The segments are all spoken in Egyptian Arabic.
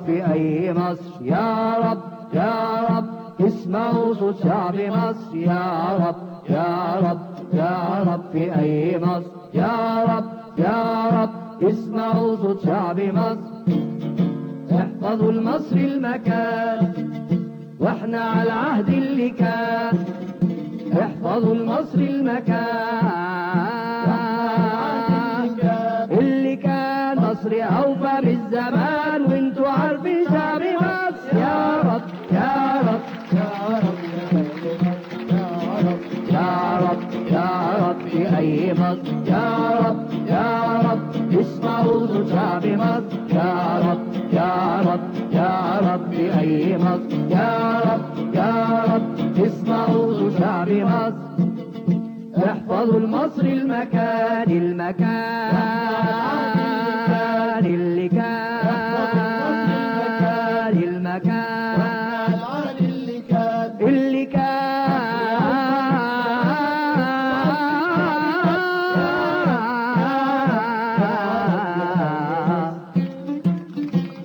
في أي مصر يا رب يا رب اسمعوا صوت شعب مصر يا رب يا رب يا رب في أي مصر يا رب يا رب اسمعوا صوت شعب مصر احفظوا المصري المكان واحنا على العهد اللي كان احفظوا المصري المكان اللي كان مصري اوفى بالزمان وانتوا عارفين شعب مصر يا رب يا رب يا رب يا رب يا رب في أي مصر يا رب يا رب اسمعوا صوت شعب مصر يا رب يا رب يا رب في أي مصر يا رب يا رب اسمعوا صوت شعب مصر احفظوا المصري المكان المكان اللي كان المكان اللي كان اللي كان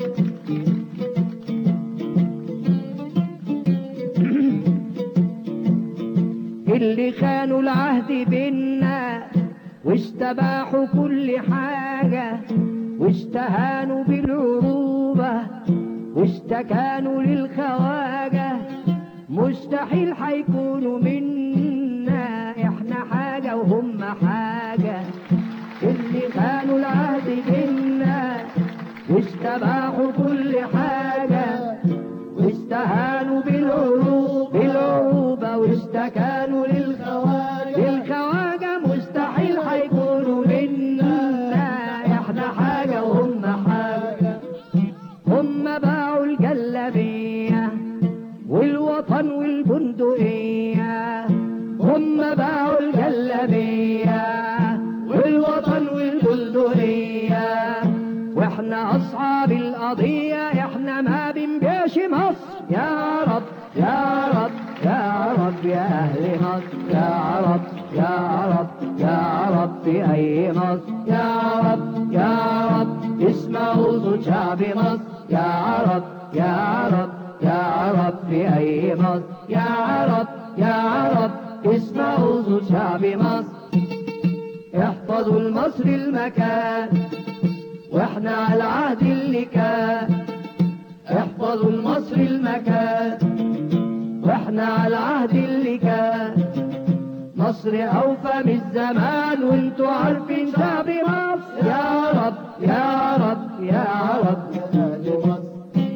اللي خانوا العهد بينا واستباحوا كل حاجة واستهانوا بالعروبة واستكانوا للخواجة مستحيل حيكونوا منا احنا حاجة وهم حاجة اللي خانوا العهد بينا واستباحوا كل حاجة واستهانوا بالعروب بالعروبة واستكانوا للخواجة للخواجة مستحيل حيكونوا منا احنا حاجة وهم حاجة هم باعوا الجلابية والوطن والبندقية هم باعوا الجلابية والوطن والبندقية واحنا اصحاب القضية احنا ما بنبيعش مصر يا رب يا رب يا رب يا اهل مصر يا رب يا رب يا رب في اي مصر يا رب يا رب اسمعوا صوت شعب مصر يا رب يا رب يا رب في اي مصر يا رب يا رب اسمعوا صوت شعب مصر احفظوا المصري المكان واحنا على العهد اللي كان احفظوا المصري المكان واحنا على العهد اللي كان مصر اوفى من الزمان وانتوا عارفين شعب مصر يا رب يا رب يا رب أهل مصر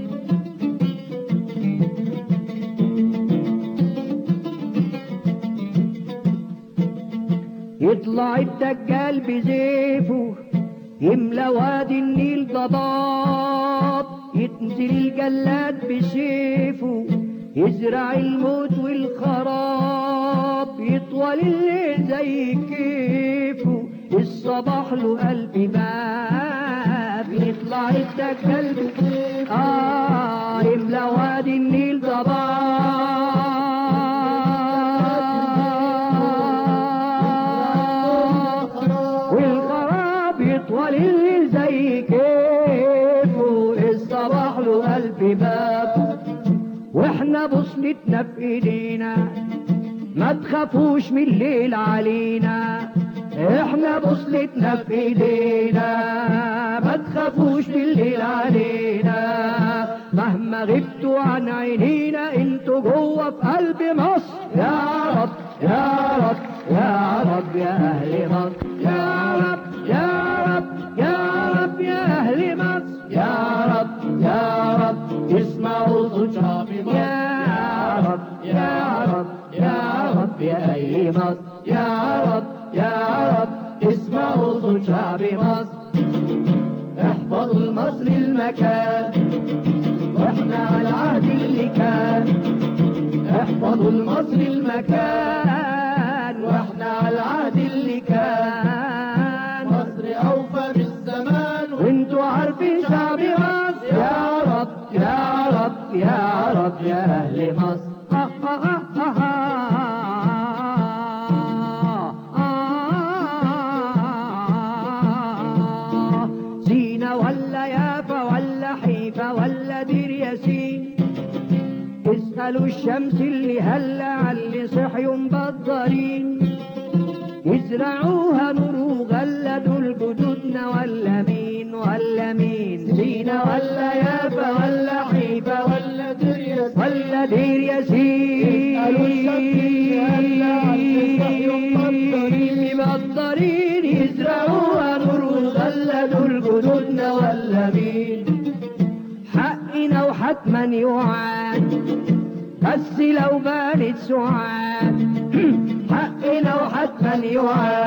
يطلع الدجال بزيفه يملى وادي النيل ضباب ينزل الجلاد بسيفه يزرع الموت والخراب يطول الليل زي كيفه الصباح له قلب باب يطلع الدجال بزيفه آه يملى وادي النيل ضباب والخراب يطول اللي زي كيفه الصباح له ألف باب واحنا بوصلتنا في ايدينا ما تخافوش من الليل علينا احنا بوصلتنا في ايدينا ما تخافوش من الليل علينا مهما غبتوا عن عينينا انتوا جوه في قلب مصر يا رب يا رب يا رب يا اهل مصر يا رب يا رب يا رب يا اهل مصر يا رب يا رب اسمعوا صوت شعب مصر يا رب يا رب يا رب يا اي مصر يا رب يا رب اسمعوا صوت شعب مصر احفظوا المصري المكان واحنا على العهد اللي كان احفظوا المصري المكان واحنا على العهد اللي كان مصر أوفى بالزمان وانتوا عارفين شعب مصر يا رب يا رب يا رب يا اهل مصر آه آه آه آه آه. سينا ولا يافا ولا حيفا ولا يسألوا الشمس اللي هلا علي صحيوا مبطرين يزرعوها نور وغلدوا الجدودنا ولا مين ولا مين زينة ولا يافا ولا حيفا ولا ولا دريس ولا دير ياسين يسألوا الشمس هلا علي صحيهم مبطرين. مبطرين يزرعوها نور وغلدوا الجدودنا ولا مين حقنا وحتما يوعد بس لو بانت سعاد حقنا وحتما يوعد